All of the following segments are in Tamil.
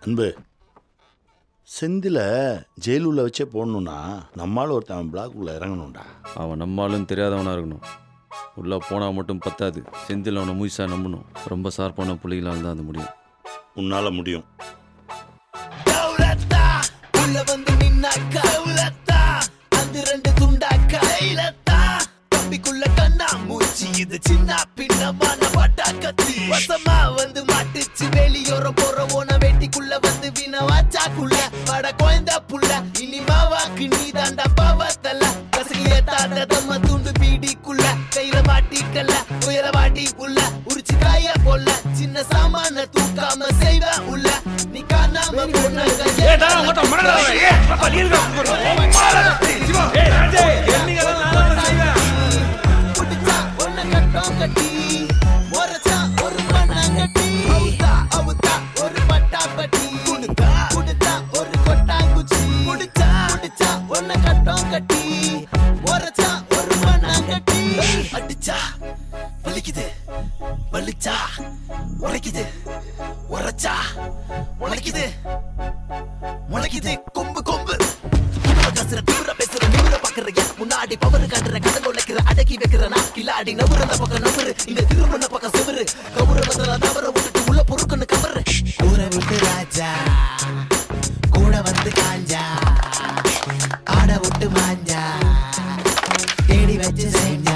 அன்பு செந்தில ஜெயிலுள்ள வச்சே போடணும்னா நம்மால் ஒருத்தன் பிளாக் உள்ள இறங்கணும்டா அவன் நம்மாலும் தெரியாதவனாக இருக்கணும் உள்ளே போனால் மட்டும் பத்தாது செந்தில் அவனை முயசா நம்பணும் ரொம்ப ஷார்ப்பான புள்ளிகளால் தான் அது முடியும் உன்னால முடியும் தௌலத்தா உள்ள வந்து நின்னாக்கா தௌலத்தா அந்த ரெண்டு துண்டாக்கா தைலத்தா கம்பிக்குள்ள கண்ணா மூச்சு இது சின்ன பின்னமான பட்டா கத்தி வசமா வந்து மாட்டுச்சு வெளியோரம் போற ஓன வேட்டிக்குள்ள வந்து வீண வாச்சாக்குள்ள பட குழந்த புள்ள இனி மாவாக்கு நீ தாண்டா பாவத்தல்ல கசகிய தாண்ட தம்ம துண்டு பீடிக்குள்ள கையில மாட்டிக்கல உயர வாட்டி உள்ள உரிச்சு காய போல சின்ன சாமான தூக்காம செய்வ உள்ள நீ காணாம போன புடிச்சா ஒன்ன கட்டம் கட்டி முறைச்சா ஒரு மண்ணாங்கட்டி அவுத்தா அவுத்தா ஒரு பட்டாப்பட்டி குடுத்தா குடுத்தா ஒரு கொட்டாங்குச்சி புடிச்சா புடிச்சா ஒன்ன கட்டம் கட்டி முறைச்சா ஒரு மண்ணாங்கட்டி அடிச்சா வலிக்குது வலிச்சா உரைக்குது உரைச்சா உழைக்குது முளைக்குது கொம்பு கொம்பு உண்மை கசுற தூர பேசுற நிமிர பாக்குறியா முன்னாடி பவரு காட்டுற கடன் உழைக்கிற அடக்கி வைக்கிற நான் கில்லாடி நவுற அந்த பக்கம் நவுறு இங்க திருமண பக்கம் செவரு கவுர வந்தல தவற விட்டுட்டு உள்ள பொறுக்குன்னு கவரு ஊரை விட்டு ராஜா கூட வந்து காஞ்சா ஆட விட்டு மாஞ்சா தேடி வச்சு செஞ்சா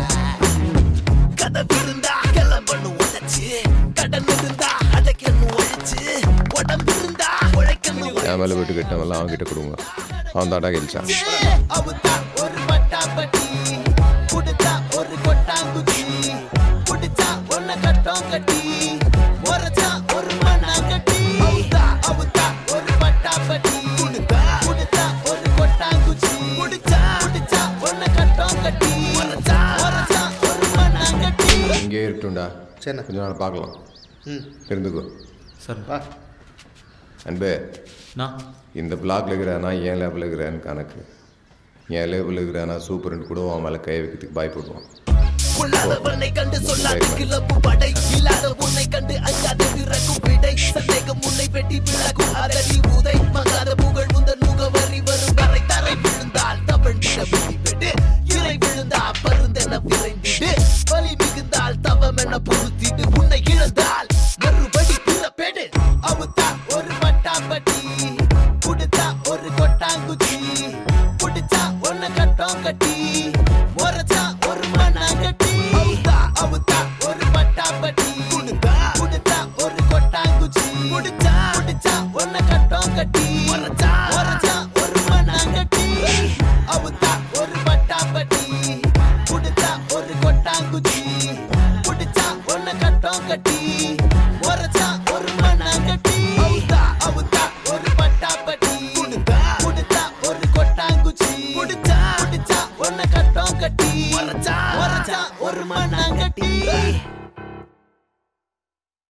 கதை இருந்தா கிளம்பணும் உடைச்சு கடன் இருந்தா அடைக்கணும் உழைச்சு உடம்பு இருந்தா உழைக்கணும் என் மேலே விட்டு கிட்டவெல்லாம் அவன்கிட்ட கொடுங்க அவன் தாண்டா கெலிச்சான் அவுத்தா ஒரு பட்டாப்பட்டி குடுத்தா ஒரு கொட்டாங்குச்சி குடிச்சா ஒன்ன கட்டம் கட்டி உரைச்சா ஒரு மண்ணாங்கட்டி அவுத்தா அவுத்தா ஒரு பட்டாப்பட்டி குடுத்தா குடிச்சா ஒரு கொட்டாங்குச்சி குடிச்சா குடிச்சா ஒன்ன கட்டம் கட்டி உரைச்சா உரைச்சா ஒரு மண்ணாங்கட்டி இங்கே இருக்கட்டும்டா சரிண்ணா. கொஞ்ச நாள் பார்க்கலாம் ம் இருந்துக்கோ சார் வா அன்பே நான் இந்த பிளாக்ல இருக்கிறானா ஏன் லேபில் இருக்கிறான்னு கணக்கு என் லேபில் இருக்கிறானா சூப்பர்னு கூட அவன் மேலே கை வைக்கிறதுக்கு பயப்படுவான் பொல்லாதவனை கண்டு சொல்லாத கிளப்பு படை இல்லாத உன்னை கண்டு அஞ்சாத பிறக்கும் விடை சந்தேகம் உன்னை வெட்டி விளக்கும் அதடி உதை மங்காத புகழ் முந்தன் முகவரி வரும் வரை தரை விழுந்தால் தவழ்ந்திட விட்டு இறை விழுந்தா பருந்தென விரைந்திடு வலி மிகுந்தால் தவம் என பொருத்திடு உன்னை இழந்தால் மறுபடி பிறப்பெடு அவுத்தா ஒரு பட்டாப்பட்டி குடுத்தா ஒரு கொட்டாங்குச்சி குடிச்சா ஒன்ன கட்டம் கட்டி உரைச்சா ஒரு மண்ணாங்கட்டி அவுத்தா அவுத்தா ஒரு பட்டாப்பட்டி குடுத்தா குடிச்சா ஒரு கொட்டாங்குச்சி குடிச்சா குடிச்சா ஒன்ன கட்டம் கட்டி உரைச்சா உரைச்சா ஒரு மண்ணாங்கட்டி அவுத்தா ஒரு பட்டாப்பட்டி குடிச்சா ஒரு கொட்டாங்குச்சி குடிச்சா ஒன்ன கட்டம் கட்டி உரைச்சா ஒரு மண்ணாங்கட்டி அவுத்தா அவுத்தா ஒரு பட்டாப்பட்டி குடுத்தா குடிச்சா ஒரு கொட்டாங்குச்சி குடிச்சா குடிச்சா ஒன்ன கட்டம் கட்டி உரைச்சா உரைச்சா ஒரு மண்ணாங்கட்டி